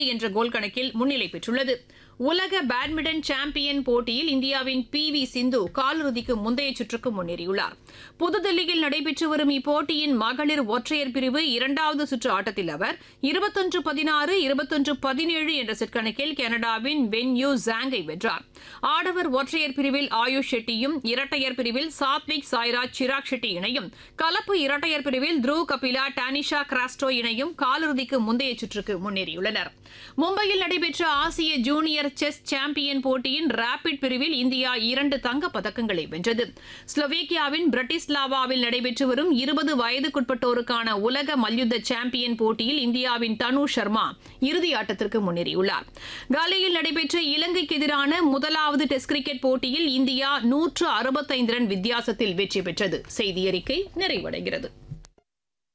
என்ற கோல் கணக்கில் முன்னிலை பெற்றுள்ளது உலக பேட்மிண்டன் சாம்பியன் போட்டியில் இந்தியாவின் பி வி சிந்து காலிறுதிக்கு முந்தைய சுற்றுக்கு முன்னேறியுள்ளார் புதுதில்லியில் நடைபெற்று வரும் இப்போட்டியின் மகளிர் ஒற்றையர் பிரிவு இரண்டாவது சுற்று ஆட்டத்தில் அவர் இருபத்தொன்று பதினாறு இருபத்தொன்று பதினேழு என்ற செட் கணக்கில் கனடாவின் வென் யூ ஜாங்கை வென்றார் ஆடவர் ஒற்றையர் பிரிவில் ஆயுஷ் ஷெட்டியும் இரட்டையர் பிரிவில் சாத்விக் சாய்ராஜ் சிராக் ஷெட்டி இணையும் கலப்பு இரட்டையர் பிரிவில் த்ரூ கபிலா டானிஷா கிராஸ்டோ இணையும் காலிறுதிக்கு முந்தைய சுற்றுக்கு முன்னேறியுள்ளனர் மும்பையில் நடைபெற்ற ஆசிய ஜூனியர் செஸ் சாம்பியன் போட்டியின் ரேபிட் பிரிவில் இந்தியா இரண்டு தங்கப் பதக்கங்களை வென்றது ஸ்லோவேக்கியாவின் பிரட்டிஸ்லாவாவில் நடைபெற்று வரும் இருபது வயதுக்குட்பட்டோருக்கான உலக மல்யுத்த சாம்பியன் போட்டியில் இந்தியாவின் தனு சர்மா இறுதி ஆட்டத்திற்கு முன்னேறியுள்ளார் காலியில் நடைபெற்ற இலங்கைக்கு எதிரான முதலாவது டெஸ்ட் கிரிக்கெட் போட்டியில் இந்தியா நூற்று அறுபத்தைந்து ரன் வித்தியாசத்தில் வெற்றி பெற்றது செய்தி அறிக்கை நிறைவடைகிறது